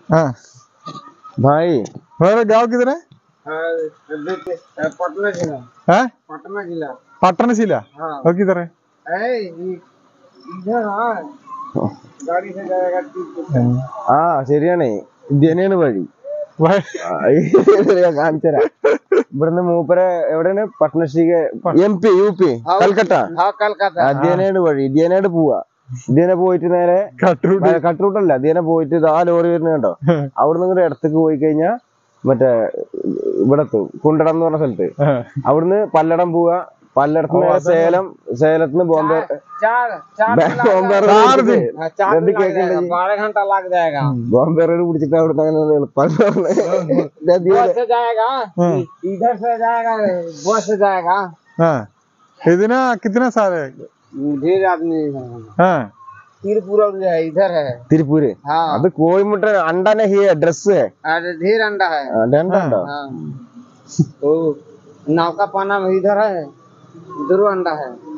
हाँ भाई मेरा गांव किधर है पटना जिला हैं पटना जिला पटना जिला हाँ वो किधर है है ये- इधर हाँ गाड़ी से जाएगा तीस ആ ശരിയാണേ ഇത് തന്നെയാണ് വഴി भाई ആ, ഞാൻ കാണിച്ചുതരാം ഇവിടുന്ന് മൂപ്പര എവിടെയാണ് പട്നശ്രീക M P U P Calcutta हाँ कलकत्ता അധ്യയനാണ് വഴി ഇധ്യനായിട്ട് പോവാ ഇധ്യനെ പോയിട്ട് നേരെ कटरूट കട്ട് റൂട്ടല്ല അധ്യയനെ പോയിട്ട് ഇത് ആ ലോറി വരുന്ന കണ്ടോ അവിടുന്ന് ഇങ്ങോട്ട് ഇടത്തേക്ക് പോയി കഴിഞ്ഞാ മറ്റേ ഇവിടെ എത്തും കുണ്ടടം എന്ന് പറഞ്ഞ സ്ഥലത്ത് അവിടുന്ന് പല്ലടം പോവാ പല്ലടത്ത് നേരെ സേലം സേലത്തുനിന്ന് ബോംബെ चार चार ബേ- ബോംബെ road चार പിടിച്ചിട്ട് दिन। हाँ, चार രണ്ട് दिन लग കേക്കുണ്ട് जाएगा बारह घंटा लग जाएगा ബോംബെ റോഡ് പിടിച്ചിട്ട് അവിടുന്ന് അങ്ങനെ എളുപ്പം बस से जाएगा इधर से जाएगा बस से जाएगा हाँ इतना कितना साल है ढेर आदमी है। हाँ त्रिपुरा जो है इधर है തിരുപ്പൂര് हाँ അത് കോയിമുട്ട അണ്ടനെ ഹി ഡ്രസ് और ढेर अंडा है രണ്ടുണ്ടോ हाँ तो नाव का पाना में इधर है इधर अंडा है